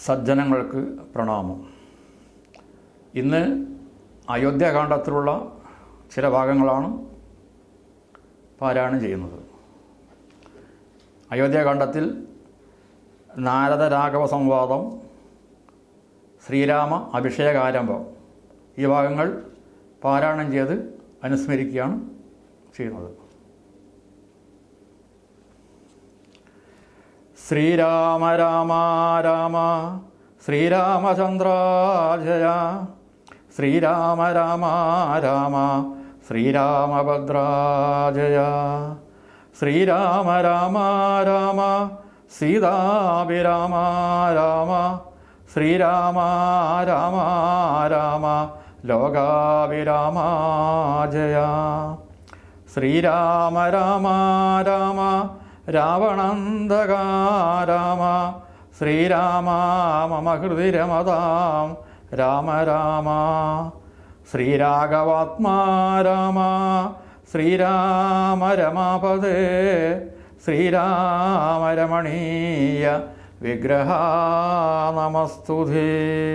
സജ്ജനങ്ങൾക്ക് പ്രണാമം ഇന്ന് അയോധ്യാകാന്ഡത്തിലുള്ള ചില ഭാഗങ്ങളാണ് പാരായണം ചെയ്യുന്നത് അയോധ്യാകാന്ഡത്തിൽ നാരദ രാഘവ സംവാദം ശ്രീരാമ അഭിഷേകാരംഭം ഈ ഭാഗങ്ങൾ പാരായണം ചെയ്ത് അനുസ്മരിക്കുകയാണ് ചെയ്യുന്നത് ശ്രീരാമ രാമ രാമ ശ്രീരാമചന്ദ്ര ജയ ശ്രീരാമ രാമ രാമ ശ്രീരാമഭദ്ര ജയ ശ്രീരാമ രാമ രാമ സീതാഭിരാമ രാമ ശ്രീരാമ രാമ രാമ ലോകാഭിരാമ ജയ ശ്രീരാമ രാമ രാമ രാവണന്തക രാമ ശ്രീരാമ മമ ഹൃദി രമതാം രാമ രാമ ശ്രീരാഘവാത്മാ രാമ ശ്രീരാമ രമാപദേ ശ്രീരാമരമണീയ വിഗ്രഹ നമസ്തുതേ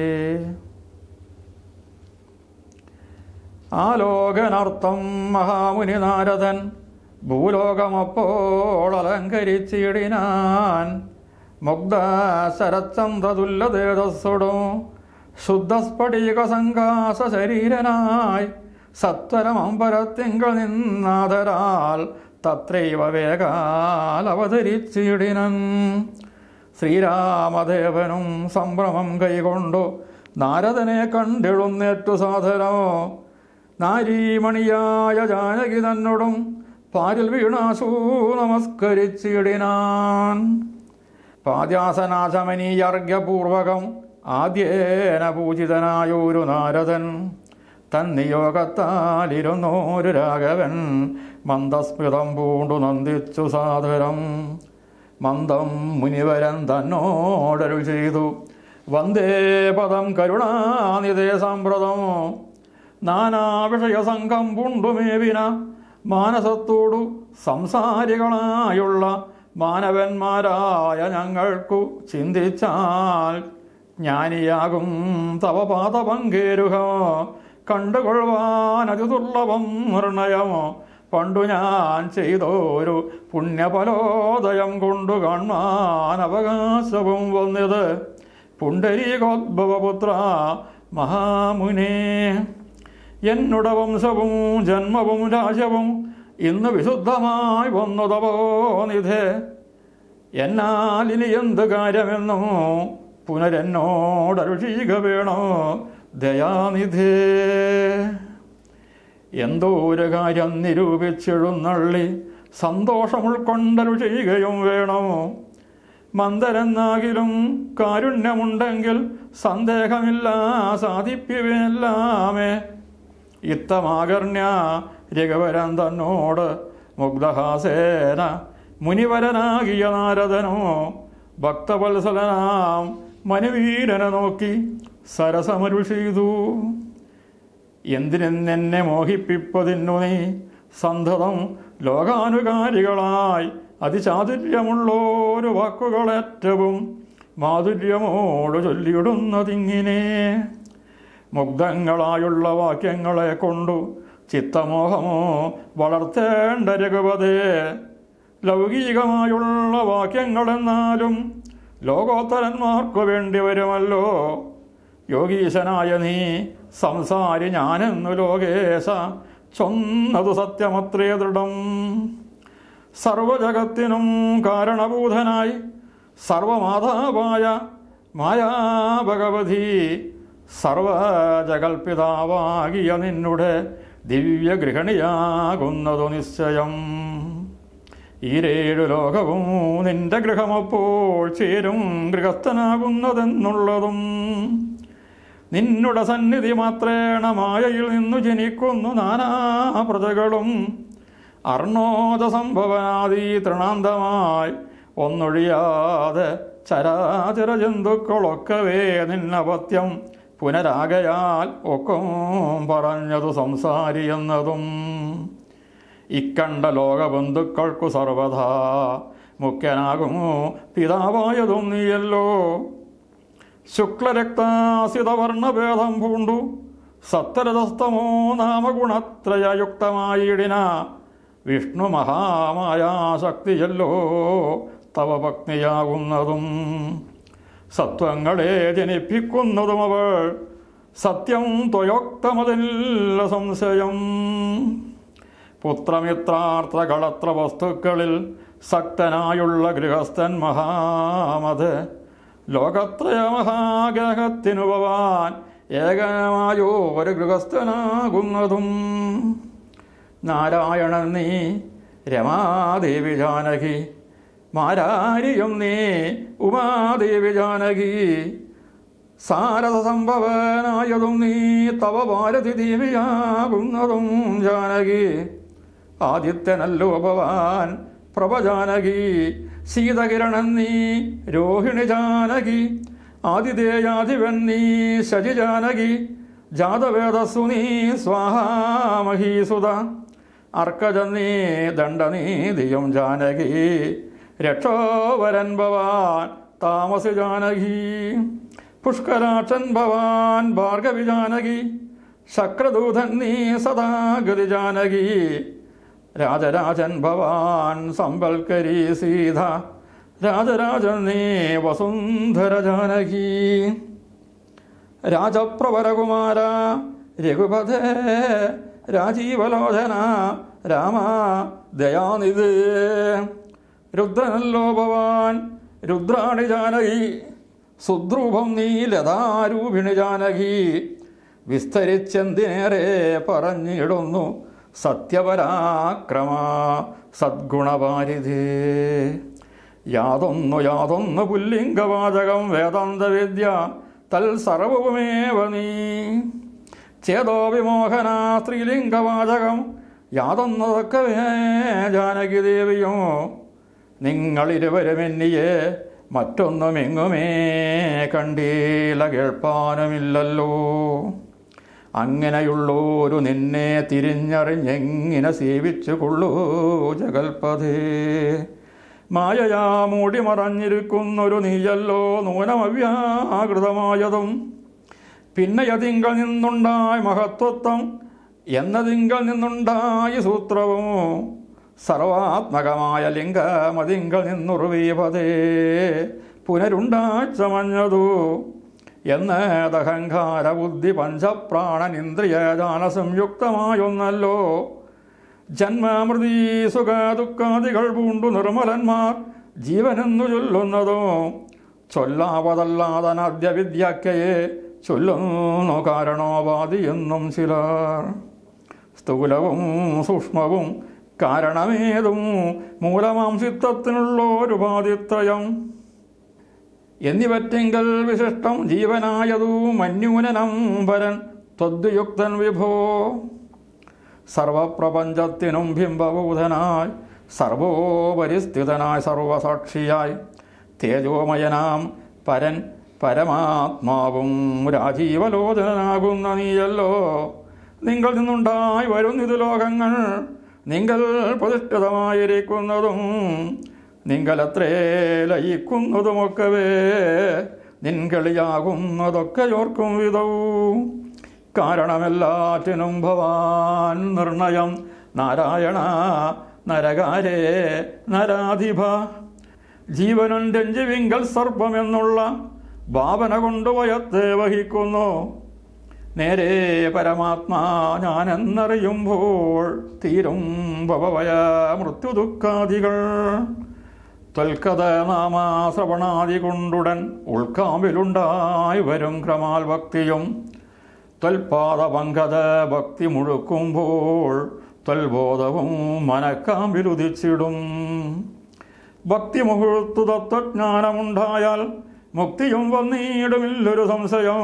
ആലോകനർത്ഥം മഹാമുനി നാരദൻ ഭൂലോകമപ്പോൾ അലങ്കരിച്ചിടിനാൻ മുഗ്ധ ശരച്ചന്ദ്രതുല്യതേജസ്സുടും ശുദ്ധസ്ഫടിക സംകാസ ശരീരനായി സത്വരമമ്പരത്തിങ്കൾ നിന്നാദരാൽ തത്രൈവ വേഗാൽ അവതരിച്ചിടിനൻ ശ്രീരാമദേവനും സംഭ്രമം കൈകൊണ്ടു നാരദനെ കണ്ടിടുന്നേറ്റു സാധനോ നാരീമണിയായ ജാനകി തന്നോടും പാരിൽ വീണാസു നമസ്കരിച്ചിടിനാൻ പാദ്യാസനാശമനീയർഘ്യപൂർവകം ആദ്യേന പൂജിതനായൊരു നാരദൻ തൻ നിയോഗത്താലിരുന്നോരു രാഘവൻ മന്ദസ്മിതം പൂണ്ടു നന്ദിച്ചു സാദരം മന്ദം മുനിവരൻ തന്നോടരുൾ ചെയ്തു വന്ദേ പദം കരുണാനിതേ സാമ്പ്രതം നാനാവിഷയസംഘം പുണ്ടുമേവിന മാനസത്തോടു സംസാരികളായുള്ള മാനവന്മാരായ ഞങ്ങൾക്കു ചിന്തിച്ചാൽ ജ്ഞാനിയാകും തവ പാദപങ്കേരുഹോ കണ്ടുകൊള്ളുവാൻ അതിദുർലഭം നിർണയമോ പണ്ടു ഞാൻ ചെയ്തോരു പുണ്യഫലോദയം കൊണ്ടു കാണാൻ അവകാശവും വന്നത് പുണ്ടരീകോദ്ഭവപുത്ര മഹാമുനേ എന്നുട വംശവും ജന്മവും രാജവും ഇന്ന് വിശുദ്ധമായി വന്നു തപോ നിധേ എന്നാൽ ഇനി എന്ത് കാര്യമെന്നോ പുനരെന്നോടരുഷീക വേണോ ദയാനിധേ എന്തോ ഒരു കാര്യം നിരൂപിച്ചെഴുന്നള്ളി സന്തോഷം ഉൾക്കൊണ്ടരു ചെയ്യുകയും വേണോ മന്ദരെന്നാകിലും കാരുണ്യമുണ്ടെങ്കിൽ സന്ദേഹമില്ല സാധിപ്പിവെല്ലാമേ ഇത്തമാകർണ്യ രഘുവരൻ തന്നോട് മുഗ്ധഹാസേന മുനിവരനാകിയ നാരദനോ ഭക്തവത്സലനാം മനുവീരനെ നോക്കി സരസമരു ചെയ്തു എന്തിനെന്നെ മോഹിപ്പിപ്പതിന്നു നീ സന്തതം ലോകാനുകാരികളായി അതിചാതുര്യമുള്ളോരു വാക്കുകളേറ്റവും മാധുര്യമോട് ചൊല്ലിയിടുന്നതിങ്ങനെ മുഗ്ധങ്ങളായുള്ള വാക്യങ്ങളെ കൊണ്ടു ചിത്തമോഹമോ വളർത്തേണ്ട രഘുപതേ ലൗകികമായുള്ള വാക്യങ്ങളെന്നാലും ലോകോത്തരന്മാർക്കു വേണ്ടി വരുമല്ലോ യോഗീശനായ നീ സംസാരി ഞാനെന്നു ലോകേശ ചൊന്നതു സത്യമത്രേ ദൃഢം സർവജഗത്തിനും കാരണഭൂതനായി സർവമാതാവായ മായാഭഗവതി സർവജകൽപിതാവാകിയ നിന്നുടെ ദിവ്യഗൃഹണിയാകുന്നതു നിശ്ചയം ഈരേഴു ലോകവും നിന്റെ ഗൃഹമപ്പോൾ ചേരും ഗൃഹസ്ഥനാകുന്നതെന്നുള്ളതും നിന്നുടെ സന്നിധി മാത്രേണ മായയിൽ നിന്നു ജനിക്കുന്നു നാനാ പ്രജകളും അർണോദ സംഭവനാദി തൃണാന്തമായി ഒന്നൊഴിയാതെ ചരാചര ജന്തുക്കളൊക്കവേ നിന്നപത്യം പുനരാകയാൽ ഒക്കും പറഞ്ഞതു സംസാരി എന്നതും ഇക്കണ്ട ലോകബന്ധുക്കൾക്കു സർവഥാ മുഖ്യനാകുമോ പിതാവായതും നീയല്ലോ ശുക്ലരക്താസിതവർണഭേദം പൂണ്ടു സത്തരതസ്തമോ നാമഗുണത്രയയുക്തമായിടിന വിഷ്ണു മഹാമായാശക്തിയല്ലോ തവ ഭക്തിയാകുന്നതും സത്വങ്ങളെ ജനിപ്പിക്കുന്നതും അവൾ സത്യം ത്വയോക്തമതില്ല സംശയം പുത്രമിത്രാർത്ഥകളത്ര വസ്തുക്കളിൽ സക്തനായുള്ള ഗൃഹസ്ഥൻ മഹാമത് ലോകത്രയ മഹാഗ്രഹത്തിനു ഭവാൻ ഏകമായോ ഒരു ഗൃഹസ്ഥനാകുന്നതും നാരായണൻ നീ രമാദേവി ജാനകി മാരാരിയും നീ ഉമാദേവി ജാനകി സാരഥ സംഭവനായതും നീ തവ ഭാരതി ദേവിയാകുന്നതും ജാനകി ആദിത്യനല്ലോ ഭവാൻ പ്രഭജാനകി ശീതകിരണൻ നീ രോഹിണി ജാനകി ആതിഥേയാധിപൻ നീ ശശി ജാനകി ജാതവേദസ്സു നീ സ്വാഹാമഹീസുത അർക്കജൻ നീ ദണ്ഡനീതിയും ജാനകി രക്ഷോവരൻ ഭവാൻ താമസി ജാനകി പുഷ്കരാക്ഷൻ ഭവാൻ ഭാർഗവി ജാനകി ശക്രദൂതൻ നീ സദാ ഗതി ജാനകി രാജരാജൻ ഭവാൻ സമ്പൽക്കരി സീത രാജരാജൻ നീ വസുന്ധര ജാനകി രാജപ്രവരകുമാര രഘുപഥേ രാജീവലോചന രാമ ദയാനിധി രുദ്രനല്ലോ ഭവാൻ രുദ്രാണി ജാനകി സുദ്രൂപം നീ ലതാരൂപിണി ജാനകി വിസ്തരിച്ചെന്തിനേറെ പറഞ്ഞിടുന്നു സത്യപരാക്രമ സദ്ഗുണപാരിധി യാതൊന്നു യാതൊന്നു പുല്ലിംഗവാചകം വേദാന്തവിദ്യ തൽ സർവവുമേവ നീ ചേതോ വിമോഹന സ്ത്രീലിംഗവാചകം യാതൊന്നതൊക്കെ ജാനകി ദേവിയോ നിങ്ങളിരുവരും എന്നിയെ മറ്റൊന്നുമെങ്ങുമേ കണ്ടീല കേൾപ്പാനുമില്ലല്ലോ അങ്ങനെയുള്ളോരു നിന്നെ തിരിഞ്ഞറിഞ്ഞെങ്ങനെ സേവിച്ചു കൊള്ളൂ ജഗൽപഥേ മായയാ മൂടി മറഞ്ഞിരിക്കുന്നൊരു നീയല്ലോ നൂനമവ്യാകൃതമായതും പിന്നെ അതിങ്കൽ നിന്നുണ്ടായ മഹത്വത്വം എന്നതിങ്കൽ നിന്നുണ്ടായ സൂത്രവും സർവാത്മകമായ ലിംഗമതിങ്കൽ നിന്നുറുവീപതേ പുനരുണ്ടാച്ചമഞ്ഞതു എന്ന് ദഹങ്കാര ബുദ്ധി പഞ്ചപ്രാണനിന്ദ്രിയജാല സംയുക്തമായൊന്നല്ലോ ജന്മമൃതി സുഖ ദുഃഖാദികൾ പൂണ്ടു നിർമ്മലന്മാർ ജീവനെന്നു ചൊല്ലുന്നതോ ചൊല്ലാവതല്ലാതനാദ്യ വിദ്യാക്കയെ ചൊല്ലുന്നു കാരണോപാധി എന്നും ചിലർ സ്ഥൂലവും സൂക്ഷ്മവും കാരണമേതും മൂലമാംസിത്വത്തിനുള്ളോരുപാധിത്രയം എന്നിവറ്റെങ്കൽ വിശിഷ്ടം ജീവനായതു മന്യൂനനം പരൻ ത്വദ്യുക്തൻ വിഭോ സർവപ്രപഞ്ചത്തിനും ബിംബഭൂതനായി സർവോപരിസ്ഥിതനായി സർവസാക്ഷിയായി തേജോമയനാം പരൻ പരമാത്മാവും രാജീവലോചനാകുന്ന നീയല്ലോ നിങ്ങൾ നിന്നുണ്ടായി വരുന്നിതു ലോകങ്ങൾ നിങ്ങൾ പ്രതിഷ്ഠിതമായിരിക്കുന്നതും നിങ്ങളത്രേ ലയിക്കുന്നതുമൊക്കവേ നിൻകളിയാകുന്നതൊക്കെ ഓർക്കും വിധവും കാരണമെല്ലാറ്റിനും ഭവാൻ നിർണയം നാരായണ നരകാരേ നരാധിപ ജീവനും രഞ്ജിവിങ്കൽ സർപ്പമെന്നുള്ള ഭാവന കൊണ്ട് വയത്തെ വഹിക്കുന്നു നേരെ പരമാത്മാ ഞാനെന്നറിയുമ്പോൾ തീരും ഭവവയ മൃത്യുദുഃഖാദികൾ ത്വൽക്കഥ നാമാശ്രവണാദി കൊണ്ടുടൻ ഉൾക്കാമ്പിലുണ്ടായി വരും ക്രമാൽ ഭക്തിയും ത്വൽപാദപങ്കത ഭക്തി മുഴുക്കുമ്പോൾ ത്വൽബോധവും മനക്കാമ്പിലുദിച്ചിടും ഭക്തി മുഹൂർത്തു തത്വജ്ഞാനമുണ്ടായാൽ മുക്തിയും വന്നിടുമില്ലൊരു സംശയം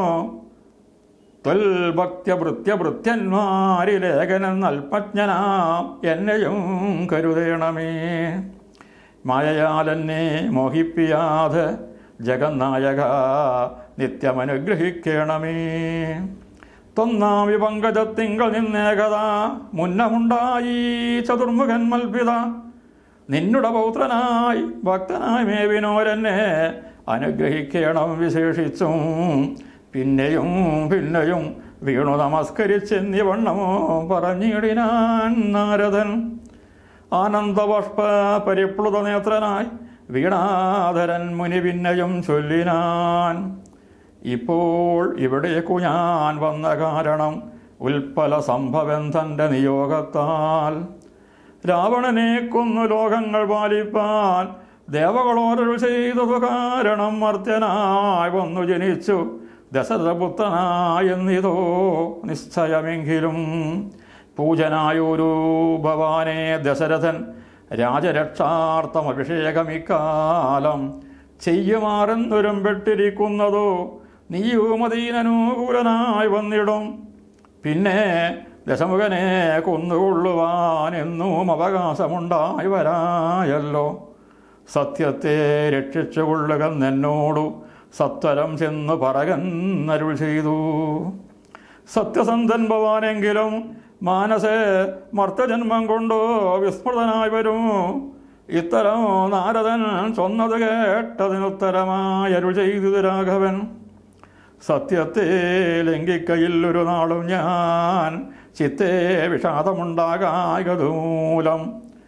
ത്വൽഭക്ത്യഭൃത്യഭൃത്യന്മാരിലേഖനം അല്പജ്ഞനാം എന്നെയും കരുതേണമേ മായയാലെന്നെ മോഹിപ്പിയാതെ ജഗന്നായക നിത്യമനുഗ്രഹിക്കണമേ തൊന്നാമി പങ്കജത്തിങ്കൾ നിന്നേകത മുന്നമുണ്ടായി ചതുർമുഖൻ മൽപിത നിന്നുടെ പൗത്രനായി ഭക്തനായി മേവിനോരെന്നെ അനുഗ്രഹിക്കണം വിശേഷിച്ചും പിന്നെയും പിന്നെയും വീണു നമസ്കരിച്ചെന്നിവണ്ണമോ പറഞ്ഞിടിനാൻ നാരദൻ ആനന്ദബഷ്പ പരിപ്ലുത നേത്രനായി വീണാധരൻ മുനി പിന്നെയും ചൊല്ലിനാൻ ഇപ്പോൾ ഇവിടേക്കു ഞാൻ വന്ന കാരണം ഉൽപ്പല സംഭവം തൻ്റെ നിയോഗത്താൽ രാവണനെ കൊന്നു ലോകങ്ങൾ പാലിപ്പാൻ ദേവകളോരൊരു ചെയ്തതു കാരണം മർത്യനായി വന്നു ജനിച്ചു ദശരഥപുത്രനായെന്നിതോ നിശ്ചയമെങ്കിലും പൂജനായൊരു ഭവാനെ ദശരഥൻ രാജരക്ഷാർത്ഥം അഭിഷേകമിക്കാലം ചെയ്യുമാറെന്നൊരും പെട്ടിരിക്കുന്നതോ നീയുമതീനനുകൂലനായി വന്നിടും പിന്നെ ദശമുഖനെ കൊന്നുകൊള്ളുവാൻ എന്നും അവകാശമുണ്ടായി വരായല്ലോ സത്യത്തെ രക്ഷിച്ചുകൊള്ളുക എന്നോടു സത്വരം ചെന്നു പറകന്നരുൾ ചെയ്തു സത്യസന്ധൻ ഭവാനെങ്കിലും മാനസേ മർത്തജന്മം കൊണ്ടോ വിസ്മൃതനായി വരും ഇത്തരം നാരദൻ ചൊന്നത് കേട്ടതിനുത്തരമായി അരുൾ ചെയ്തു രാഘവൻ സത്യത്തെ ലംഘിക്കയിൽ ഒരു നാളും ഞാൻ ചിത്തേ വിഷാദമുണ്ടാകായതുമൂലം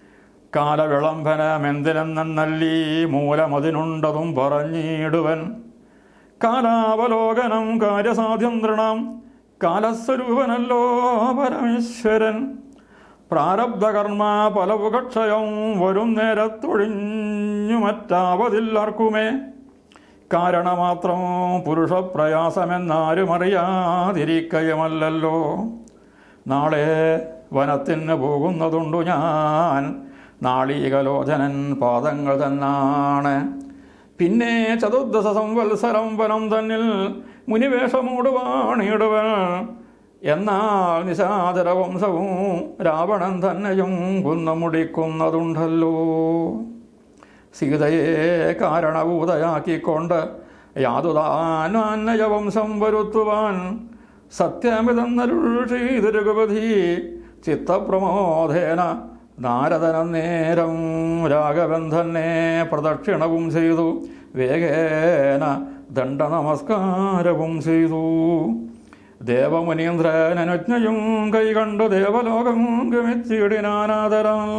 കാലവിളംബനമെന്തിനെന്നല്ലീ മൂലമതിനുണ്ടതും പറഞ്ഞിടുവൻ കാലാവലോകനം കാര്യസാധ്യം തൃണം കാലസ്വരൂപനല്ലോ പരമേശ്വരൻ പ്രാരബ്ധകർമ്മ പലവുകക്ഷയം വരും നേരത്തൊഴിഞ്ഞു മറ്റാവതില്ലാർക്കുമേ കാരണമാത്രം പുരുഷപ്രയാസമെന്നാരും അറിയാതിരിക്കയുമല്ലല്ലോ നാളെ വനത്തിന് പോകുന്നതുണ്ടു ഞാൻ നാളീകലോചനൻ പാദങ്ങൾ തന്നാണ് പിന്നെ ചതുർദശ സംവത്സരം വനം തന്നിൽ മുനിവേഷമൂടുവാണിടുവൻ എന്നാൽ നിശാചര വംശവും രാവണൻ തന്നെയും കുന്നമുടിക്കുന്നതുണ്ടല്ലോ സീതയെ കാരണഭൂതയാക്കിക്കൊണ്ട് യാതുതാന്വന്യ വംശം വരുത്തുവാൻ സത്യമിതെന്നരുൾ ചെയ്ത് രഘുപതി ചിത്തപ്രമോദേന നാരദനന്നേരം രാഘവൻ തന്നെ പ്രദക്ഷിണവും ചെയ്തു വേഗേന ദണ്ഡ നമസ്കാരവും ചെയ്തു ദേവമുനീന്ദ്രൻ അനുജ്ഞയും കൈകണ്ടു ദേവലോകം ഗമിച്ചിടിനാനാദരം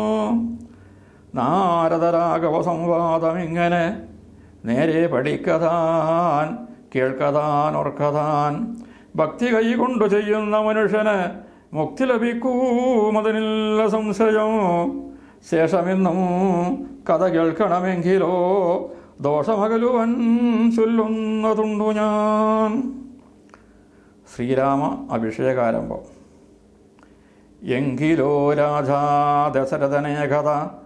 നാരദരാഘവ സംവാദം ഇങ്ങനെ നേരെ പഠിക്കതാൻ കേൾക്കതാൻ ഓർക്കതാൻ ഭക്തി കൈകൊണ്ടു ചെയ്യുന്ന മനുഷ്യന് മുക്തി ലഭിക്കൂമതിനില്ല സംശയം ശേഷമിന്നും കഥ കേൾക്കണമെങ്കിലോ ദോഷമകലുവൻ ചൊല്ലുന്നതുണ്ടു ഞാൻ ശ്രീരാമ അഭിഷേകാരംഭം എങ്കിലോ രാജാ ദശരഥനെ കഥ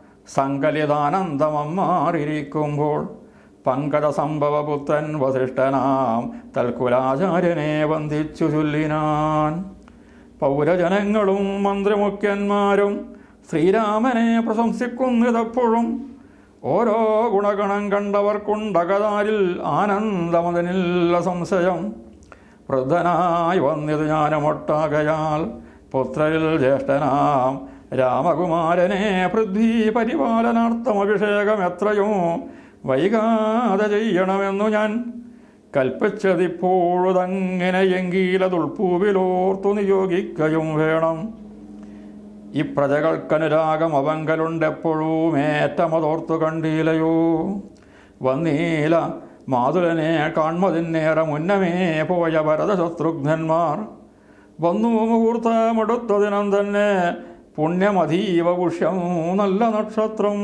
സങ്കലിതാനന്ദമമ്മാറിയിരിക്കുമ്പോൾ പങ്കജ സംഭവപുത്രൻ വസിഷ്ഠനാം തൽക്കുലാചാര്യനെ വന്ദിച്ചു ചൊല്ലിനാൻ പൗരജനങ്ങളും മന്ത്രിമുഖ്യന്മാരും ശ്രീരാമനെ പ്രശംസിക്കുന്നതെപ്പോഴും ഓരോ ഗുണഗണം കണ്ടവർക്കുണ്ടകതാരിൽ ആനന്ദമതിനില്ല സംശയം വൃദ്ധനായി വന്നത് ജ്ഞാനമൊട്ടാകയാൽ പുത്രരിൽ ജ്യേഷ്ഠനാം രാമകുമാരനെ പൃഥ്വി പരിപാലനാർത്ഥം അഭിഷേകം എത്രയോ വൈകാതെ ചെയ്യണമെന്നു ഞാൻ കൽപ്പിച്ചതിപ്പോഴതങ്ങനെയെങ്കിലതുൾപ്പൂവിലോർത്തു നിയോഗിക്കുകയും വേണം ഈ പ്രജകൾക്കനുരാഗം അവങ്കലുണ്ടെപ്പോഴും ഏറ്റമതോർത്തു കണ്ടീലയോ വന്നീല മാതുലനെ കാൺമതിന്നേറെ മുന്നമേ പോയ ഭരതശത്രുഘ്നന്മാർ വന്നു മുഹൂർത്തമെടുത്തതിനം തന്നെ പുണ്യമതീവ പുഷ്യം നല്ല നക്ഷത്രം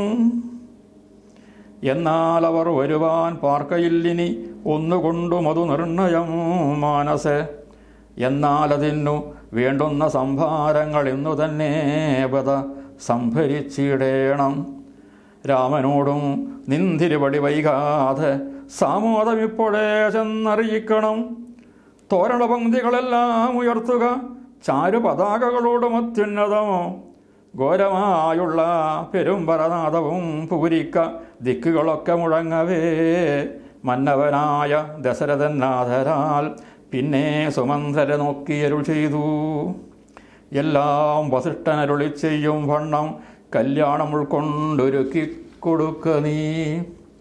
എന്നാൽ അവർ വരുവാൻ പാർക്കയില്ലിനി ഒന്നുകൊണ്ടു മധു നിർണയം മാനസെ എന്നാൽ അതിനു വേണ്ടുന്ന സംഭാരങ്ങൾ ഇന്നു തന്നെ പത സംഭരിച്ചിടേണം രാമനോടും നിന്തിരുപടി വൈകാതെ സാമോദമിപ്പോഴേ ചെന്നറിയിക്കണം തോരണ പങ്ക്തികളെല്ലാം ഉയർത്തുക ചാരു പതാകകളോടും അത്യുന്നതമോ ഘോരമായുള്ള പെരുമ്പരനാദവും പൂരിക്ക ദിക്കുകളൊക്കെ മുഴങ്ങവേ മന്നവനായ ദശരഥനാഥരാൽ പിന്നെ സുമന്ധര നോക്കിയരുൾ ചെയ്തു എല്ലാം വസിഷ്ഠനരുളി ചെയ്യും വണ്ണം കല്യാണം ഉൾക്കൊണ്ടൊരുക്കി കൊടുക്ക നീ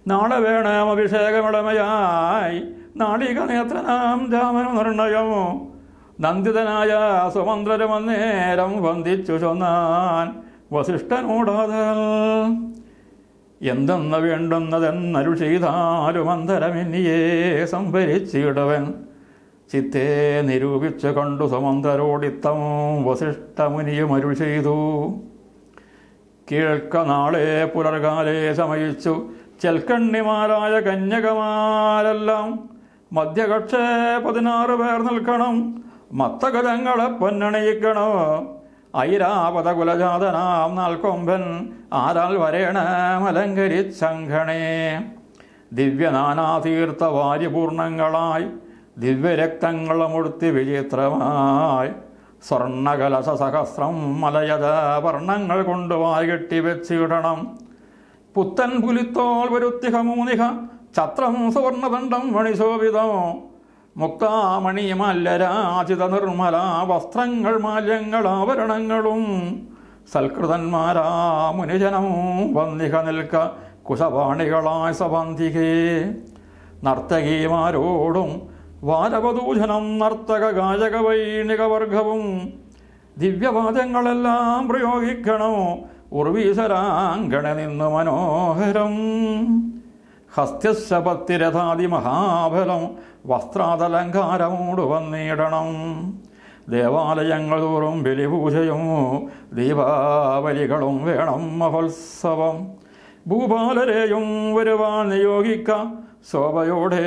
നാളെ വേണം അഭിഷേകമിളമയായി നാളിക നേത്രനാം രാമനു നിർണയമോ നന്ദിതനായ സുമന്ത്രരും അന്നേരം വന്ദിച്ചു ചൊന്നാൻ വസിഷ്ഠനോടാതൽ എന്തെന്ന് വേണ്ടുന്നതെന്നരു ചെയ്താലും അന്തരമെന്നിയെ സംഭരിച്ചിടവൻ ചിത്തെ നിരൂപിച്ചു കണ്ടു സമന്തരോടിത്തം വസിഷ്ഠമുനിയും അരുൾ ചെയ്തു കേൾക്ക നാളെ പുലർകാലെ ശമയിച്ചു ചെൽക്കണ്ണിമാരായ കന്യകമാരെല്ലാം മധ്യകക്ഷേ പതിനാറ് പേർ നിൽക്കണം മത്തഗജങ്ങളെ പൊന്നണിയിക്കണോ ഐരാവത കുലജാതനാം നാൽക്കൊമ്പൻ ആരാൽ വരേണമലങ്കരിച്ചങ്കണേ ദിവ്യനാനാതീർത്ഥ വാര്യപൂർണങ്ങളായി ദിവ്യരക്തങ്ങളമുടുത്തി വിചിത്രമായി സ്വർണ്ണകലശ സഹസ്രം മലയത വർണ്ണങ്ങൾ കൊണ്ട് വായികെട്ടി വെച്ചിടണം പുത്തൻ പുലിത്തോൾ വരുത്തിഹ മൂനിഹ ഛത്രം സുവർണദണ്ഡം മണിശോഭിതം മുക്താമണി മല്ലരാചിത നിർമ്മല വസ്ത്രങ്ങൾ മാല്യങ്ങൾ ആഭരണങ്ങളും സൽകൃതന്മാരാ മുനിജനം വന്നിക നിൽക്ക കുശപാണികളായ സബന്ധികേ നർത്തകീമാരോടും വാരവദൂഷണം നർത്തക ഗായക വൈണിക വർഗവും ദിവ്യവാദങ്ങളെല്ലാം പ്രയോഗിക്കണോ ഉർവീശരാങ്കണ നിന്നു മനോഹരം ഹസ്ത്യശപത്തിരഥാതി മഹാബലം വസ്ത്രാതലങ്കാരമോട് വന്നിടണം ദേവാലയങ്ങൾ തോറും ബലിപൂജയും ദീപാവലികളും വേണം മഹോത്സവം ഭൂപാലരെയും വരുവാൻ നിയോഗിക്ക ശോഭയോടെ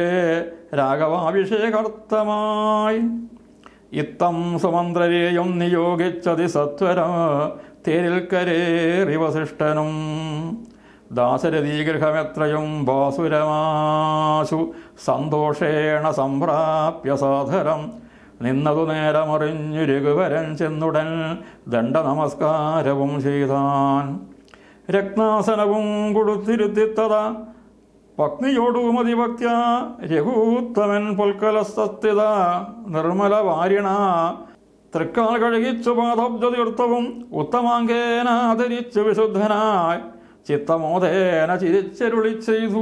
രാഘവാഭിഷേകാർത്ഥമായി ഇത്തം സുമന്ത്രരെയും നിയോഗിച്ചതി സത്വരം തേരിൽ കരേറി വസിഷ്ഠനും ദാശരഥീഗൃഹമെത്രയും ബാസുരമാശു സന്തോഷേണ സംപ്രാപ്യ സാധരം നിന്നതു നേരമറിഞ്ഞു രഘുവരൻ ചെന്നുടൻ ദണ്ഡ നമസ്കാരവും ചെയ്താൻ രത്നാസനവും കൊടുത്തിരുത്തിത്തത പത്നിയോടു മതിഭക്യ രഘൂത്തമൻ പൊൽക്കലസ്ഥിത നിർമ്മല വാരിണ തൃക്കാൽ കഴുകിച്ചു പാദബ്ജതീർത്ഥവും ഉത്തമാങ്കേന ആദരിച്ചു വിശുദ്ധനായി ചിത്തമോദേന ചിരിച്ചരുളി ചെയ്തു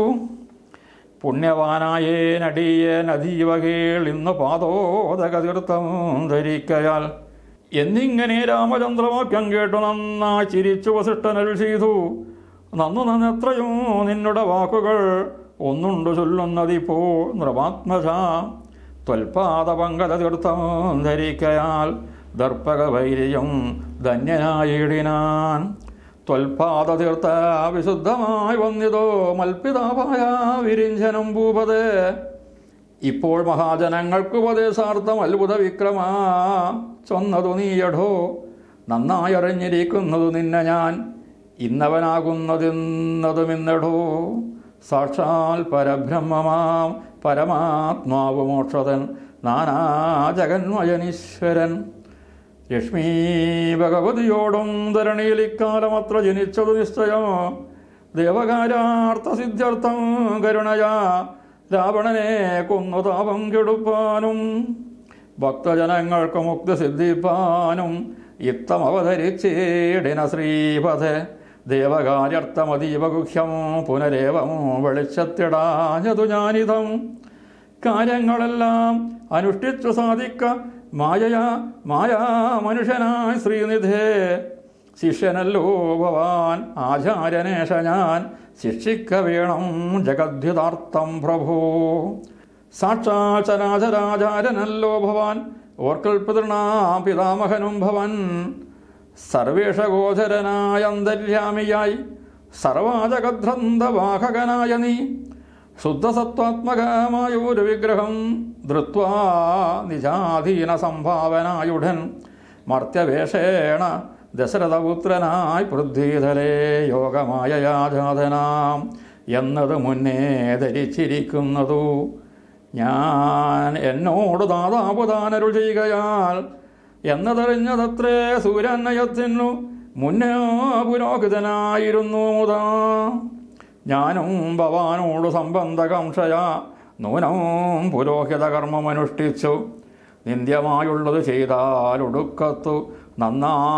പുണ്യവാനായേനടിയേനധീവകേൾ ഇന്ന് പാദോദകതീർത്ഥം ധരിക്കയാൽ എന്നിങ്ങനെ രാമചന്ദ്രവാക്യം കേട്ടു നന്നായി ചിരിച്ചു വസിഷ്ഠനൽ ചെയ്തു നന്നു നന്നെത്രയോ നിന്നുടെ വാക്കുകൾ ഒന്നുണ്ടു ചൊല്ലുന്നതിപ്പോ നൃപാത്മജ ത്വൽപാദ പങ്കജ തീർത്ഥം ധരിക്കയാൽ ദർപ്പക വൈര്യം ധന്യനായിടിനാൻ ത്വൽപാദ തീർത്ഥ വിശുദ്ധമായി വന്നിതോ മൽപിതാവായ വിരിഞ്ചനും ഭൂപതേ ഇപ്പോൾ മഹാജനങ്ങൾക്ക് ഉപദേശാർത്ഥം അത്ഭുത വിക്രമ ചൊന്നതു നീയടോ നന്നായി അറിഞ്ഞിരിക്കുന്നതു നിന്നെ ഞാൻ ഇന്നവനാകുന്നതെന്നതുമിന്നടോ സാക്ഷാൽ പരബ്രഹ്മമാം പരമാത്മാവ് മോക്ഷതൻ നാനാ ജഗന്മയനീശ്വരൻ ലക്ഷ്മീ ഭഗവതിയോടും ധരണിയിൽ ഇക്കാലം അത്ര ജനിച്ചതു നിശ്ചയം ദേവകാരാർത്ഥ സിദ്ധ്യർത്ഥം കരുണയാ രാവണനെ കൊന്നു താപം കെടുപ്പാനും ഭക്തജനങ്ങൾക്ക് മുക്തി സിദ്ധിപ്പാനും ഇത്തം അവതരിച്ചേടിന ശ്രീപഥെ ദേവകാര്യർത്ഥമതീവഗുഹ്യം പുനരേവം വെളിച്ചത്തിടാഞ്ഞതു ഞാനിതം കാര്യങ്ങളെല്ലാം അനുഷ്ഠിച്ചു സാധിക്ക മായയാ മായാ മനുഷ്യനായ ശ്രീനിധേ ശിഷ്യനല്ലോ ഭവാൻ ആചാര്യനേഷ ഞാൻ ശിക്ഷിക്ക വേണം ജഗദ്ധിതാർത്ഥം പ്രഭോ സാക്ഷാൽ ചരാചരാചാരനല്ലോ ഭവാൻ ഓർക്കൽപിതൃണാം പിതാമഹനും ഭവൻ സർവേഷഗോചരനായ അന്തര്യാമിയായി സർവാജഗദ്രന്ഥവാഹകനായ നീ ശുദ്ധസത്വാത്മകമായ ഒരു വിഗ്രഹം ധൃത്വാ നിജാധീന സംഭാവനായുടൻ മർത്യവേഷേണ ദശരഥപുത്രനായി പൃഥ്വീതലേ യോഗമായ യാജാതനാം എന്നത് മുന്നേ ധരിച്ചിരിക്കുന്നതു ഞാൻ എന്നോട് ദാതാപുദാനരുൾ ചെയ്യുകയാൽ എന്നതറിഞ്ഞതത്രേ സൂര്യനയത്തിനു മുന്നേ പുരോഹിതനായിരുന്നു മുതാ ഞാനും ഭവാനോട് സംബന്ധകാംക്ഷയ നൂനം പുരോഹിത കർമ്മമനുഷ്ഠിച്ചു നിന്ദ്യമായുള്ളത് ചെയ്താൽ ഒടുക്കത്തു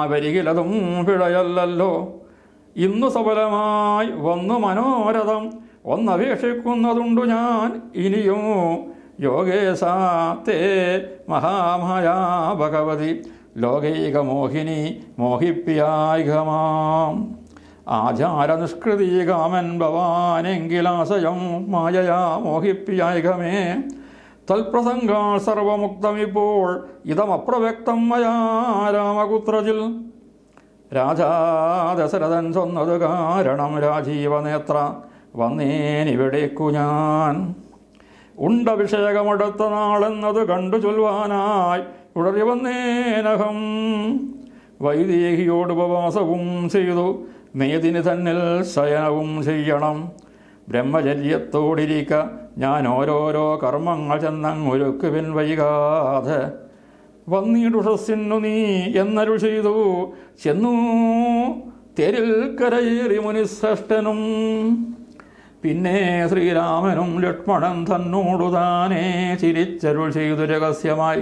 നന്നാവരികിലതും പിഴയല്ലല്ലോ ഇന്നു സഫലമായി വന്നു മനോരഥം ഒന്നപേക്ഷിക്കുന്നതുണ്ടു ഞാൻ ഇനിയും യോഗേശ തേ മഹാമായ ഭഗവതി ലോകൈക മോഹിനി മോഹിപ്പിയായികമാം ആചാരനിഷ്കൃതീകാമൻ ഭവാനെങ്കിലാശയം മായയാ മോഹിപ്പിയായികമേ തൽപ്രസംഗാൾ സർവമുക്തമിപ്പോൾ ഇതമപ്രവ്യക്തം മയാ രാമകുത്രജിൽ രാജാ ദശരഥൻ ചൊന്നത് കാരണം രാജീവനേത്ര വന്നേനിവിടേക്കു ഞാൻ ഉണ്ടഭിഷേകമെടുത്ത നാളെന്നത് കണ്ടു ചൊൽവാനായി ഉടറി വന്നേനഹം വൈദേഹിയോട് ഉപവാസവും ചെയ്തു മേദിനി തന്നിൽ ശയനവും ചെയ്യണം ബ്രഹ്മചര്യത്തോടിരിക്ക ഞാൻ ഓരോരോ കർമ്മങ്ങൾ ചെന്നങ്ങൊരുക്കുവിൻ വൈകാതെ വന്നീടുഷസ്സിനു നീ എന്നരുൾ ചെയ്തു ചെന്നു തെരിൽ കരയേറി മുനിശ്രേഷ്ഠനും പിന്നെ ശ്രീരാമനും ലക്ഷ്മണൻ തന്നോടു താനേ ചിരിച്ചരുൾ ചെയ്തു രഹസ്യമായി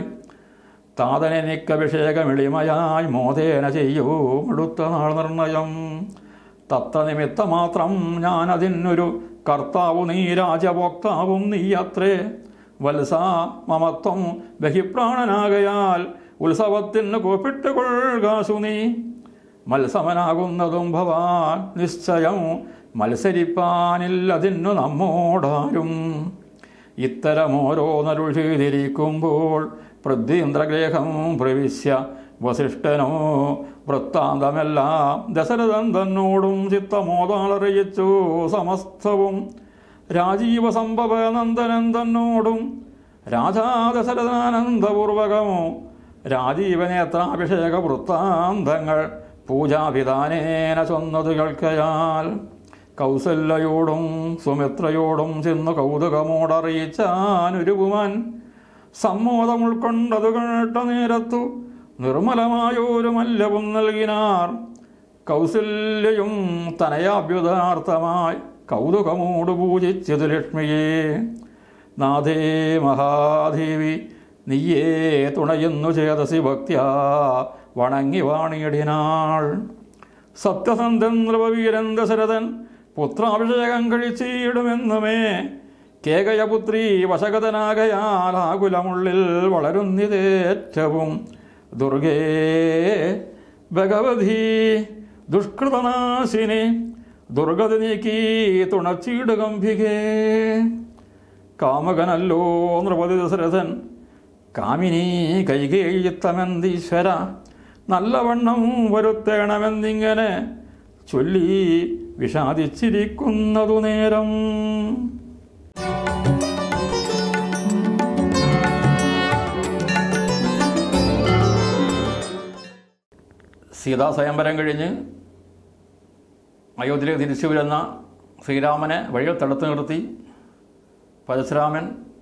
താതനെനിക്കഭിഷേകമിളിമയായി മോദേന ചെയ്യൂ അടുത്ത നാൾ നിർണയം തത്ര നിമിത്തമാത്രം ഞാനതിനൊരു കർത്താവു നീ രാജഭോക്താവും നീയത്രേ വത്സ മമത്വം ബഹിപ്രാണനാകയാൽ ഉത്സവത്തിന് കൂപ്പിട്ട് കൊൾകാശു നീ മത്സമനാകുന്നതും ഭവാൻ നിശ്ചയം മത്സരിപ്പാനില്ലതിന്നു നമ്മോടാരും ഇത്തരമോരോന്നരുൾ ചെയ്തിരിക്കുമ്പോൾ പൃഥ്വീന്ദ്രഗ്രഹം പ്രവിശ്യ വസിഷ്ഠനോ വൃത്താന്തമെല്ലാം ദശരഥൻ തന്നോടും ചിത്തമോതാളറിയിച്ചു സമസ്തവും രാജീവ സംഭവ നന്ദനൻ തന്നോടും രാജാ ദശരഥാനന്ദപൂർവകമോ രാജീവനേത്രാഭിഷേക വൃത്താന്തങ്ങൾ പൂജാഭിധാനേന ചൊന്നത് കേൾക്കയാൽ കൗസല്യയോടും സുമിത്രയോടും ചെന്നു കൗതുകമോടറിയിച്ചാനുരുകുമാൻ സമ്മോദം ഉൾക്കൊണ്ടതു കേട്ട നേരത്തു നിർമ്മലമായൊരു മല്ലവും നൽകിനാർ കൗസല്യയും തനയാഭ്യുതാർത്ഥമായി കൗതുകമോട് പൂജിച്ചത് ലക്ഷ്മിയെ നാഥേ മഹാദേവി നീയേ തുണയുന്നു ചേതസി ഭക്ത്യാ വണങ്ങി വാണിയടിനാൾ സത്യസന്ധൻ നൃപവീരൻ ദശരഥൻ പുത്രാഭിഷേകം കഴിച്ചിടുമെന്നുമേ കേകയപുത്രി വശഗതനാകയാൽ ആകുലമുള്ളിൽ വളരുന്നിതേറ്റവും ദുർഗേ ഭഗവതി ദുഷ്കൃതനാശിനി ദുർഗതി നീക്കി തുണച്ചിടുകംഭികേ കാമകനല്ലോ നൃപതി ദശരഥൻ കാമിനി കൈകേയിത്തമെന്തീശ്വര നല്ലവണ്ണം വരുത്തേണമെന്നിങ്ങനെ ചൊല്ലി വിഷാദിച്ചിരിക്കുന്നതു നേരം സീതാ സ്വയംവരം കഴിഞ്ഞ് അയോധ്യയിലേക്ക് തിരിച്ചു വരുന്ന ശ്രീരാമനെ വഴിയിൽ തടുത്തു നിർത്തി പരശുരാമൻ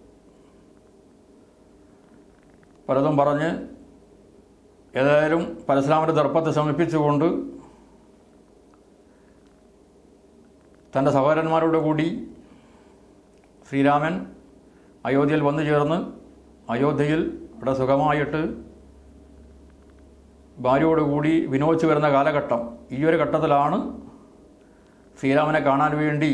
പലതും പറഞ്ഞ് ഏതായാലും പരശുരാമൻ്റെ ദർപ്പത്തെ സമീപിച്ചുകൊണ്ട് തൻ്റെ സഹോദരന്മാരോട് കൂടി ശ്രീരാമൻ അയോധ്യയിൽ വന്നു ചേർന്ന് അയോധ്യയിൽ അവിടെ സുഖമായിട്ട് ഭാര്യയോടുകൂടി വിനോദിച്ചു വരുന്ന കാലഘട്ടം ഈ ഒരു ഘട്ടത്തിലാണ് ശ്രീരാമനെ കാണാൻ വേണ്ടി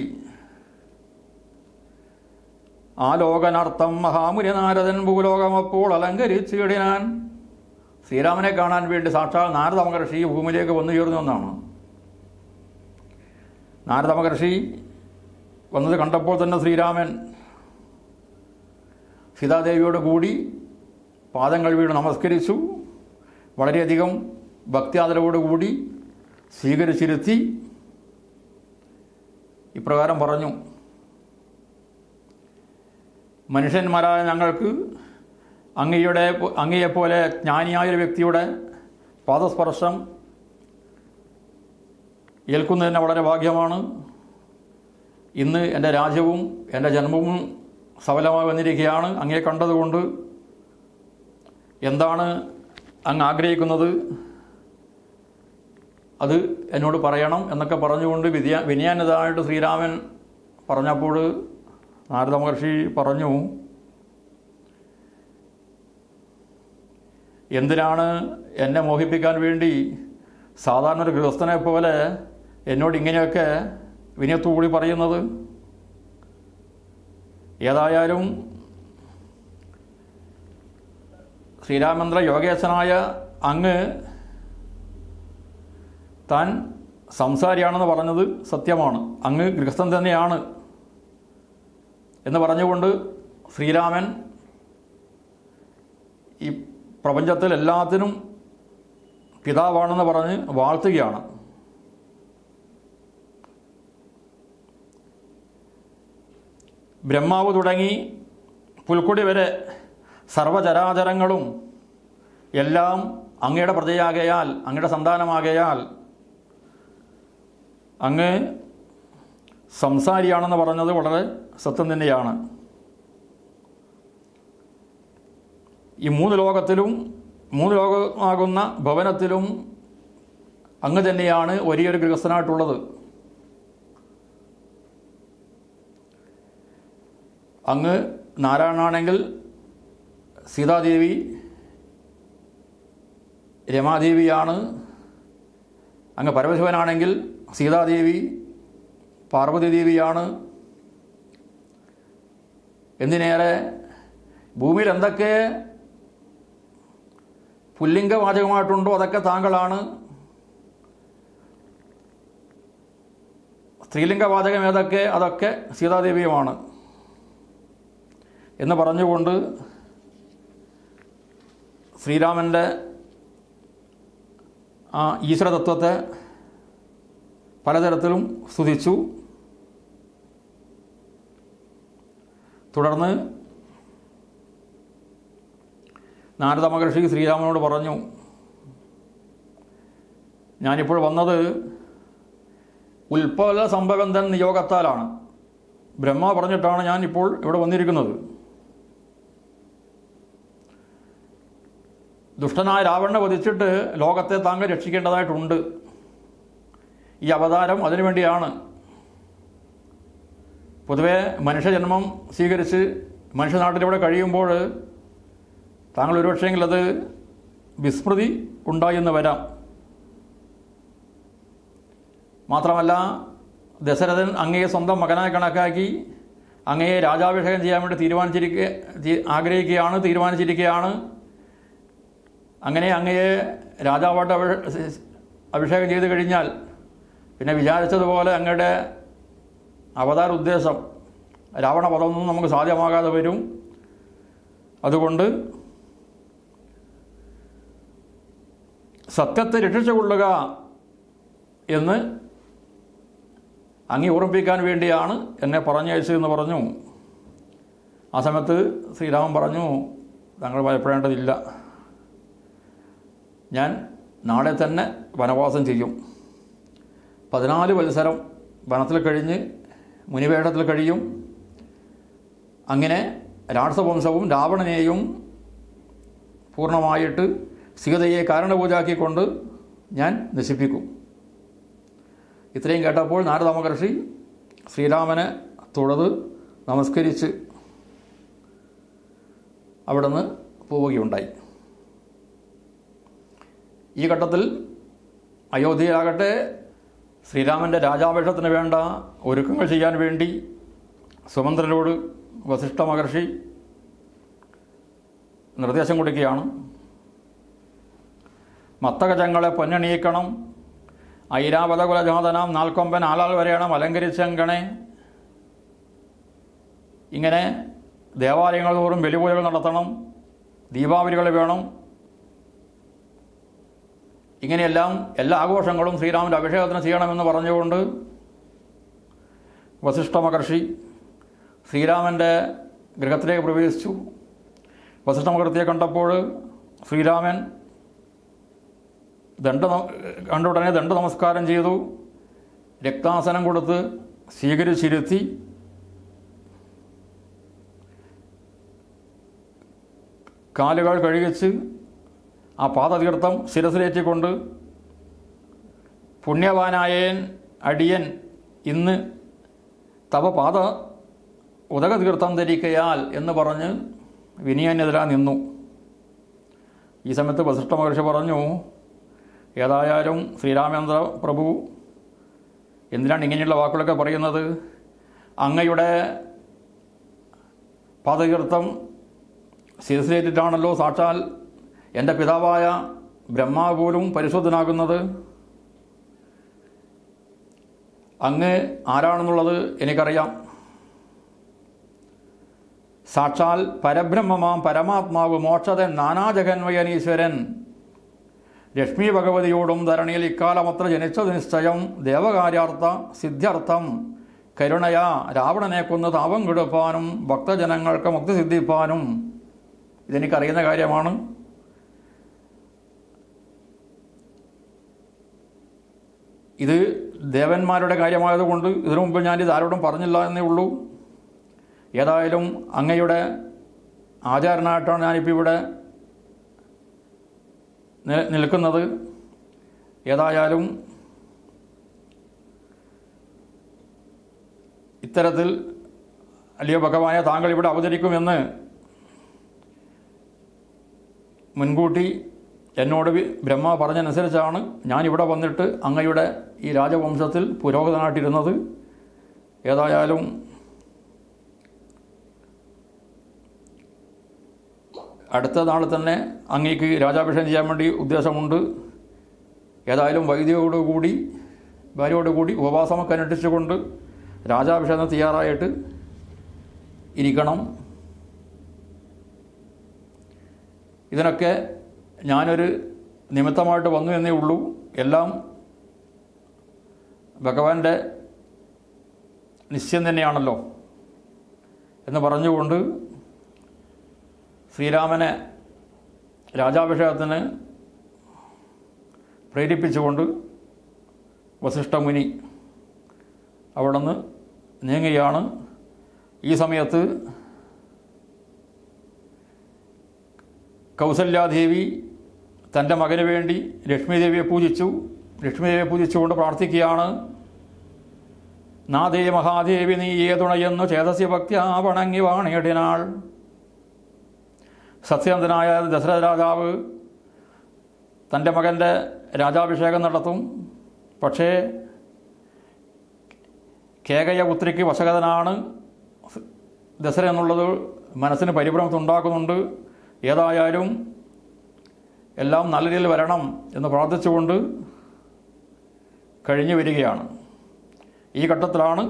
ആ ലോകനർത്ഥം മഹാമുനി നാരദൻ ഭൂലോകമപ്പോൾ അലങ്കരിച്ചിടിനാൻ ശ്രീരാമനെ കാണാൻ വേണ്ടി സാക്ഷാൽ നാരദ മഹർഷി ഭൂമിയിലേക്ക് വന്നു ചേർന്നു എന്നാണ് നാരദ മഹർഷി വന്നത് കണ്ടപ്പോൾ തന്നെ ശ്രീരാമൻ സീതാദേവിയോട് കൂടി പാദങ്ങൾ വീണ് നമസ്കരിച്ചു വളരെയധികം ഭക്തിയാദരവോടുകൂടി സ്വീകരിച്ചിരുത്തി ഇപ്രകാരം പറഞ്ഞു മനുഷ്യന്മാരായ ഞങ്ങൾക്ക് അങ്ങയുടെ അങ്ങയെപ്പോലെ ജ്ഞാനിയായ ഒരു വ്യക്തിയുടെ പാദസ്പർശം ഏൽക്കുന്നതിന് വളരെ ഭാഗ്യമാണ് ഇന്ന് എൻ്റെ രാജ്യവും എൻ്റെ ജന്മവും സഫലമായി വന്നിരിക്കുകയാണ് അങ്ങയെ കണ്ടതുകൊണ്ട് എന്താണ് അങ്ങ് ആഗ്രഹിക്കുന്നത് അത് എന്നോട് പറയണം എന്നൊക്കെ പറഞ്ഞുകൊണ്ട് വിദ്യ വിനയാനിതായിട്ട് ശ്രീരാമൻ പറഞ്ഞപ്പോൾ നാരദ മഹർഷി പറഞ്ഞു എന്തിനാണ് എന്നെ മോഹിപ്പിക്കാൻ വേണ്ടി സാധാരണ ഒരു ഗൃഹസ്ഥനെ പോലെ എന്നോട് ഇങ്ങനെയൊക്കെ വിനയത്തോടുകൂടി പറയുന്നത് ഏതായാലും ശ്രീരാമേന്ദ്ര യോഗേശനായ അങ്ങ് താൻ സംസാരിയാണെന്ന് പറഞ്ഞത് സത്യമാണ് അങ്ങ് ഗൃഹസ്ഥൻ തന്നെയാണ് എന്ന് പറഞ്ഞുകൊണ്ട് ശ്രീരാമൻ ഈ പ്രപഞ്ചത്തിൽ എല്ലാത്തിനും പിതാവാണെന്ന് പറഞ്ഞ് വാഴ്ത്തുകയാണ് ബ്രഹ്മാവ് തുടങ്ങി പുൽക്കൊടി വരെ സർവചരാചരങ്ങളും എല്ലാം അങ്ങയുടെ പ്രജയാകയാൽ അങ്ങയുടെ സന്താനമാകയാൽ അങ്ങ് സംസാരിയാണെന്ന് പറഞ്ഞത് വളരെ സത്യം തന്നെയാണ് ഈ മൂന്ന് ലോകത്തിലും മൂന്ന് ലോകമാകുന്ന ഭവനത്തിലും അങ്ങ് തന്നെയാണ് വലിയൊരു ഗൃഹസ്ഥനായിട്ടുള്ളത് അങ്ങ് നാരായണാണെങ്കിൽ സീതാദേവി രമാദേവിയാണ് അങ്ങ് പരമശിവനാണെങ്കിൽ സീതാദേവി പാർവതി ദേവിയാണ് എന്തിനേറെ ഭൂമിയിൽ എന്തൊക്കെ പുല്ലിംഗവാചകമായിട്ടുണ്ടോ അതൊക്കെ താങ്കളാണ് സ്ത്രീലിംഗവാചകം ഏതൊക്കെ അതൊക്കെ സീതാദേവിയുമാണ് എന്ന് പറഞ്ഞുകൊണ്ട് ശ്രീരാമൻ്റെ ആ ഈശ്വരതത്വത്തെ പലതരത്തിലും സ്തുതിച്ചു തുടർന്ന് നാരദ മഹർഷി ശ്രീരാമനോട് പറഞ്ഞു ഞാനിപ്പോൾ വന്നത് ഉൽപ്പല സംഭവന്തൻ നിയോഗത്താലാണ് ബ്രഹ്മ പറഞ്ഞിട്ടാണ് ഞാൻ ഇപ്പോൾ ഇവിടെ വന്നിരിക്കുന്നത് ദുഷ്ടനായ രാവണനെ വധിച്ചിട്ട് ലോകത്തെ താങ്കൾ രക്ഷിക്കേണ്ടതായിട്ടുണ്ട് ഈ അവതാരം അതിനുവേണ്ടിയാണ് പൊതുവെ മനുഷ്യജന്മം സ്വീകരിച്ച് മനുഷ്യനാട്ടിലിവിടെ കഴിയുമ്പോൾ താങ്കൾ ഒരുപക്ഷെങ്കിൽ അത് വിസ്മൃതി ഉണ്ടായെന്ന് വരാം മാത്രമല്ല ദശരഥൻ അങ്ങയെ സ്വന്തം മകനായി കണക്കാക്കി അങ്ങയെ രാജാഭിഷേകം ചെയ്യാൻ വേണ്ടി തീരുമാനിച്ചിരിക്കുക തീ- ആഗ്രഹിക്കുകയാണ് തീരുമാനിച്ചിരിക്കുകയാണ് അങ്ങനെ അങ്ങയെ രാജാവായിട്ട് അഭി- അഭിഷേകം ചെയ്ത് കഴിഞ്ഞാൽ പിന്നെ വിചാരിച്ചതുപോലെ അങ്ങയുടെ അവതാര ഉദ്ദേശം രാവണപദമൊന്നും നമുക്ക് സാധ്യമാകാതെ വരും അതുകൊണ്ട് സത്യത്തെ രക്ഷിച്ചുകൊള്ളുക എന്ന് അങ്ങി ഓർമ്മിപ്പിക്കാൻ വേണ്ടിയാണ് എന്നെ പറഞ്ഞയച്ചതെന്ന് പറഞ്ഞു ആ സമയത്ത് ശ്രീരാമൻ പറഞ്ഞു താങ്കൾ ഭയപ്പെടേണ്ടതില്ല ഞാൻ നാളെ തന്നെ വനവാസം ചെയ്യും പതിനാല് വത്സരം വനത്തിൽ കഴിഞ്ഞ് മുനിവേഷത്തിൽ കഴിയും അങ്ങനെ രാക്ഷസവംശവും രാവണനെയും പൂർണ്ണമായിട്ട് സീതയെ കാരണപൂജാക്കിക്കൊണ്ട് ഞാൻ നശിപ്പിക്കും ഇത്രയും കേട്ടപ്പോൾ നാരദ മഹർഷി ശ്രീരാമനെ തൊഴുത് നമസ്കരിച്ച് അവിടുന്ന് പോവുകയുണ്ടായി ഈ ഘട്ടത്തിൽ അയോധ്യയിലാകട്ടെ ശ്രീരാമൻ്റെ രാജാഭിഷേകത്തിന് വേണ്ട ഒരുക്കങ്ങൾ ചെയ്യാൻ വേണ്ടി സുമന്ത്രനോട് വസിഷ്ഠ മഹർഷി നിർദ്ദേശം കൊടുക്കുകയാണ് മത്തകജങ്ങളെ പൊന്നണിയിക്കണം ഐരാവതകുലജാതനാം നാൽക്കൊമ്പൻ ആലാൽ വരെയണം അലങ്കരിച്ചങ്കണേ ഇങ്ങനെ ദേവാലയങ്ങൾ തോറും ബലിപൂജകൾ നടത്തണം ദീപാവലികൾ വേണം ഇങ്ങനെയെല്ലാം എല്ലാ ആഘോഷങ്ങളും ശ്രീരാമൻ്റെ അഭിഷേകത്തിന് ചെയ്യണമെന്ന് പറഞ്ഞുകൊണ്ട് വസിഷ്ഠ മഹർഷി ശ്രീരാമൻ്റെ ഗൃഹത്തിലേക്ക് പ്രവേശിച്ചു വസിഷ്ഠ മഹർത്തിയെ കണ്ടപ്പോൾ ശ്രീരാമൻ ദണ്ഡ കണ്ട ഉടനെ ദണ്ഡ നമസ്കാരം ചെയ്തു രക്താസനം കൊടുത്ത് സ്വീകരിച്ചിരുത്തി കാലുകൾ കഴുകിച്ച് ആ പാദതീർത്ഥം ശിരസിലേറ്റിക്കൊണ്ട് പുണ്യവാനായൻ അടിയൻ ഇന്ന് തവ പാദ ഉദകതീർത്ഥം ധരിക്കയാൽ എന്ന് പറഞ്ഞ് വിനയനെതിരാ നിന്നു ഈ സമയത്ത് വസിഷ്ഠ മഹർഷി പറഞ്ഞു ഏതായാലും ശ്രീരാമേന്ദ്ര പ്രഭു എന്തിനാണ് ഇങ്ങനെയുള്ള വാക്കുകളൊക്കെ പറയുന്നത് അങ്ങയുടെ പാതകീർത്ഥം ശിരസിലേറ്റിട്ടാണല്ലോ സാക്ഷാൽ എൻ്റെ പിതാവായ ബ്രഹ്മാവ് പോലും പരിശുദ്ധനാകുന്നത് അങ്ങ് ആരാണെന്നുള്ളത് എനിക്കറിയാം സാക്ഷാൽ പരബ്രഹ്മമാം പരമാത്മാവ് മോക്ഷതൻ നാനാജഗന്മയനീശ്വരൻ ലക്ഷ്മി ഭഗവതിയോടും ധരണിയിൽ ഇക്കാലമത്ര ജനിച്ചത് നിശ്ചയം ദേവകാര്യാർത്ഥ സിദ്ധ്യർത്ഥം കരുണയാ രാവണനെ കൊന്ന് താപം കെടുപ്പാനും ഭക്തജനങ്ങൾക്ക് മുക്തി സിദ്ധിപ്പാനും ഇതെനിക്കറിയുന്ന കാര്യമാണ് ഇത് ദേവന്മാരുടെ കാര്യമായതുകൊണ്ട് ഇതിനു മുമ്പ് ഞാനിത് ആരോടും പറഞ്ഞില്ല എന്നേ ഉള്ളൂ ഏതായാലും അങ്ങയുടെ ആചാരനായിട്ടാണ് ഞാനിപ്പോൾ ഇവിടെ നി- നിൽക്കുന്നത് ഏതായാലും ഇത്തരത്തിൽ അല്ലയോ ഭഗവാനെ താങ്കൾ ഇവിടെ അവതരിക്കുമെന്ന് മുൻകൂട്ടി എന്നോട് വി- ബ്രഹ്മ പറഞ്ഞനുസരിച്ചാണ് ഞാനിവിടെ വന്നിട്ട് അങ്ങയുടെ ഈ രാജവംശത്തിൽ പുരോഗതനായിട്ടിരുന്നത് ഏതായാലും അടുത്ത നാൾ തന്നെ അങ്ങേക്ക് രാജാഭിഷേകം ചെയ്യാൻ വേണ്ടി ഉദ്ദേശമുണ്ട് ഏതായാലും വൈദ്യയോടുകൂടി ഭാര്യയോടുകൂടി ഉപവാസമൊക്കെ അനുഷ്ഠിച്ചുകൊണ്ട് രാജാഭിഷേകം തയ്യാറായിട്ട് ഇരിക്കണം ഇതിനൊക്കെ ഞാനൊരു നിമിത്തമായിട്ട് വന്നു എന്നേ ഉള്ളൂ എല്ലാം ഭഗവാന്റെ നിശ്ചയം തന്നെയാണല്ലോ എന്ന് പറഞ്ഞുകൊണ്ട് ശ്രീരാമനെ രാജാഭിഷേകത്തിന് പ്രേരിപ്പിച്ചുകൊണ്ട് വസിഷ്ഠമുനി അവിടെ നിന്ന് നീങ്ങുകയാണ് ഈ സമയത്ത് കൗസല്യാദേവി തൻ്റെ മകന് വേണ്ടി ലക്ഷ്മീദേവിയെ പൂജിച്ചു ലക്ഷ്മീദേവിയെ പൂജിച്ചുകൊണ്ട് പ്രാർത്ഥിക്കുകയാണ് നാദേ മഹാദേവി നീ ഏതുണയെന്നു ചേതസ്യ ഭക്ത്യാ വണങ്ങി വാണിയിടിനാൾ സത്യനന്ദനായ ദശരഥ രാജാവ് തൻ്റെ മകൻ്റെ രാജാഭിഷേകം നടത്തും പക്ഷേ കേകയപുത്രിക്ക് വശകതനാണ് ദസര എന്നുള്ളത് മനസ്സിന് പരിഭ്രമത്തുണ്ടാക്കുന്നുണ്ട് ഏതായാലും എല്ലാം നല്ല രീതിയിൽ വരണം എന്ന് പ്രാർത്ഥിച്ചുകൊണ്ട് കഴിഞ്ഞു വരികയാണ് ഈ ഘട്ടത്തിലാണ്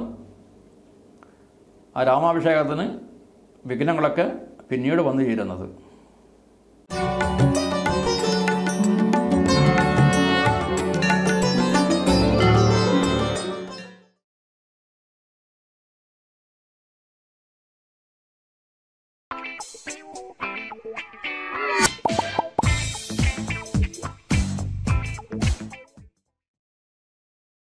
ആ രാമാഭിഷേകത്തിന് വിഘ്നങ്ങളൊക്കെ പിന്നീട് വന്നു ചേരുന്നത്